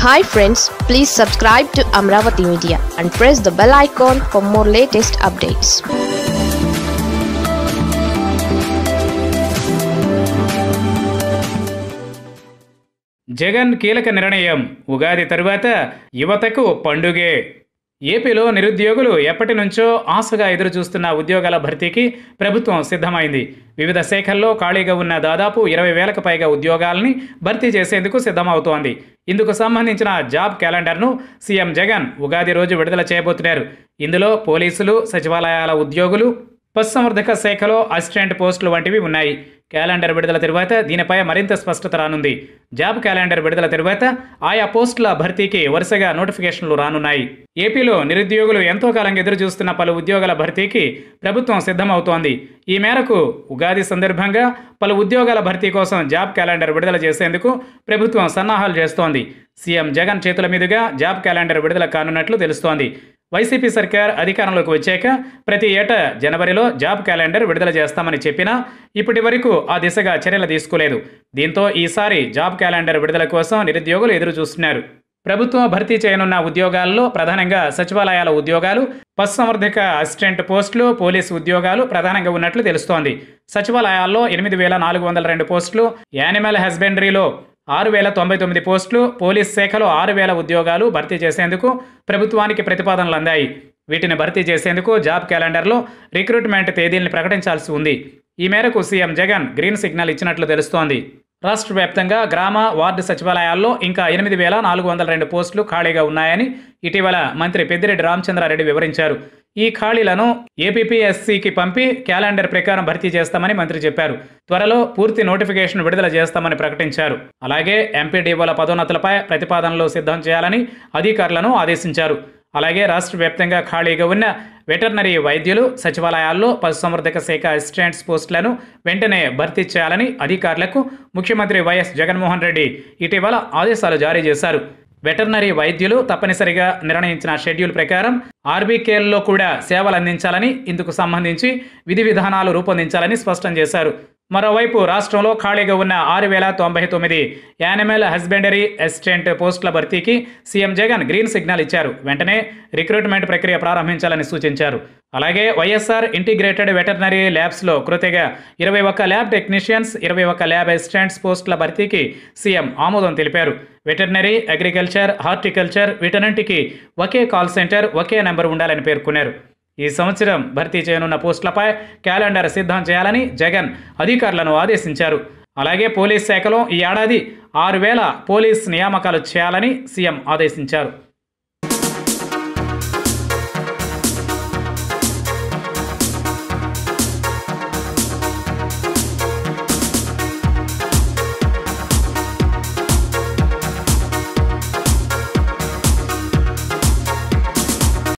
hi friends please subscribe to Amaravati media and press the bell icon for more latest updates Jagan కీలక నిర్ణయం ఉగాది తరువాత యువతకు పండుగే ఏపీలో నిరుద్యోగులు ఎప్పటి నుంచో ఆశగా ఎదురు చూస్తున్న ఉద్యోగాల భర్తీకి ప్రభుత్వం సిద్ధమైంది వివిధ శాఖల్లో ఖాళీగా ఉన్న దాదాపు ఇరవై వేలకు పైగా ఉద్యోగాలని భర్తీ చేసేందుకు సిద్ధమవుతోంది ఇందుకు సంబంధించిన జాబ్ క్యాలెండర్ను సీఎం జగన్ ఉగాది రోజు విడుదల చేయబోతున్నారు ఇందులో పోలీసులు సచివాలయాల ఉద్యోగులు పశుసంవర్ధక శాఖలో అసిస్టెంట్ పోస్టులు వంటివి ఉన్నాయి క్యాలెండర్ విడుదల తరువాత దీనిపై మరింత స్పష్టత రానుంది జాబ్ క్యాలెండర్ విడుదల తరువాత ఆయా పోస్టుల భర్తీకి వరుసగా నోటిఫికేషన్లు రానున్నాయి ఏపీలో నిరుద్యోగులు ఎంతో కాలంగా ఎదురు చూస్తున్న పలు ఉద్యోగాల భర్తీకి ప్రభుత్వం సిద్ధమవుతోంది ఈ మేరకు ఉగాది సందర్భంగా పలు ఉద్యోగాల భర్తీ కోసం జాబ్ క్యాలెండర్ విడుదల చేసేందుకు ప్రభుత్వం సన్నాహాలు చేస్తోంది సీఎం జగన్ చేతుల మీదుగా జాబ్ క్యాలెండర్ విడుదల కానున్నట్లు తెలుస్తోంది వైసీపీ సర్కార్ అధికారంలోకి వచ్చాక ప్రతి ఏటా జనవరిలో జాబ్ క్యాలెండర్ విడుదల చేస్తామని చెప్పినా ఇప్పటి వరకు ఆ దిశగా చర్యలు తీసుకోలేదు దీంతో ఈసారి జాబ్ క్యాలెండర్ విడుదల కోసం నిరుద్యోగులు ఎదురు చూస్తున్నారు ప్రభుత్వం భర్తీ చేయనున్న ఉద్యోగాల్లో ప్రధానంగా సచివాలయాల ఉద్యోగాలు పశుసంవర్ధక అసిస్టెంట్ పోస్టులు పోలీసు ఉద్యోగాలు ప్రధానంగా ఉన్నట్లు తెలుస్తోంది సచివాలయాల్లో ఎనిమిది వేల నాలుగు వందల రెండు పోస్టులు యానిమల్ హస్బెండరీలో ఆరు వేల తొంభై తొమ్మిది పోస్టులు పోలీస్ శాఖలో ఆరు వేల ఉద్యోగాలు భర్తీ చేసేందుకు ప్రభుత్వానికి ప్రతిపాదనలు అందాయి వీటిని భర్తీ చేసేందుకు జాబ్ క్యాలెండర్లో రిక్రూట్మెంట్ తేదీల్ని ప్రకటించాల్సి ఉంది ఈ మేరకు సీఎం జగన్ గ్రీన్ సిగ్నల్ ఇచ్చినట్లు తెలుస్తోంది రాష్ట్ర వ్యాప్తంగా గ్రామ వార్డు సచివాలయాల్లో ఇంకా ఎనిమిది వేల నాలుగు వందల రెండు పోస్టులు ఖాళీగా ఉన్నాయని ఇటీవల మంత్రి పెద్దిరెడ్డి రామచంద్రారెడ్డి వివరించారు ఈ ఖాళీలను ఏపీపీఎస్సీకి పంపి క్యాలెండర్ ప్రకారం భర్తీ చేస్తామని మంత్రి చెప్పారు త్వరలో పూర్తి నోటిఫికేషన్ విడుదల చేస్తామని ప్రకటించారు అలాగే ఎంపీడీఓల పదోన్నతులపై ప్రతిపాదనలు సిద్ధం చేయాలని అధికారులను ఆదేశించారు అలాగే రాష్ట్ర వ్యాప్తంగా ఖాళీగా ఉన్న వెటర్నరీ వైద్యులు సచివాలయాల్లో పశుసంవర్ధక శాఖ అసిస్టెంట్స్ పోస్టులను వెంటనే భర్తీ చేయాలని అధికారులకు ముఖ్యమంత్రి వైఎస్ జగన్మోహన్ రెడ్డి ఇటీవల ఆదేశాలు జారీ చేశారు వెటర్నరీ వైద్యులు తప్పనిసరిగా నిర్ణయించిన షెడ్యూల్ ప్రకారం ఆర్బీకేల్లో కూడా సేవలు అందించాలని ఇందుకు సంబంధించి విధి విధానాలు రూపొందించాలని స్పష్టం చేశారు మరోవైపు రాష్ట్రంలో ఖాళీగా ఉన్న ఆరు వేల తొంభై తొమ్మిది యానిమల్ హస్బెండరీ అసిస్టెంట్ పోస్టుల భర్తీకి సీఎం జగన్ గ్రీన్ సిగ్నల్ ఇచ్చారు వెంటనే రిక్రూట్మెంట్ ప్రక్రియ ప్రారంభించాలని సూచించారు అలాగే వైఎస్ఆర్ ఇంటిగ్రేటెడ్ వెటర్నరీ ల్యాబ్స్లో కృతగా ఇరవై ఒక్క ల్యాబ్ టెక్నీషియన్స్ ఇరవై ఒక్క ల్యాబ్ అసిస్టెంట్స్ పోస్టుల భర్తీకి సీఎం ఆమోదం తెలిపారు వెటర్నరీ అగ్రికల్చర్ హార్టికల్చర్ వీటన్నింటికి ఒకే కాల్ సెంటర్ ఒకే నెంబర్ ఉండాలని పేర్కొన్నారు ఈ సంవత్సరం భర్తీ చేయనున్న పోస్టులపై క్యాలెండర్ సిద్ధం చేయాలని జగన్ అధికారులను ఆదేశించారు అలాగే పోలీస్ శాఖలో ఈ ఏడాది ఆరు వేల పోలీస్ నియామకాలు చేయాలని సీఎం ఆదేశించారు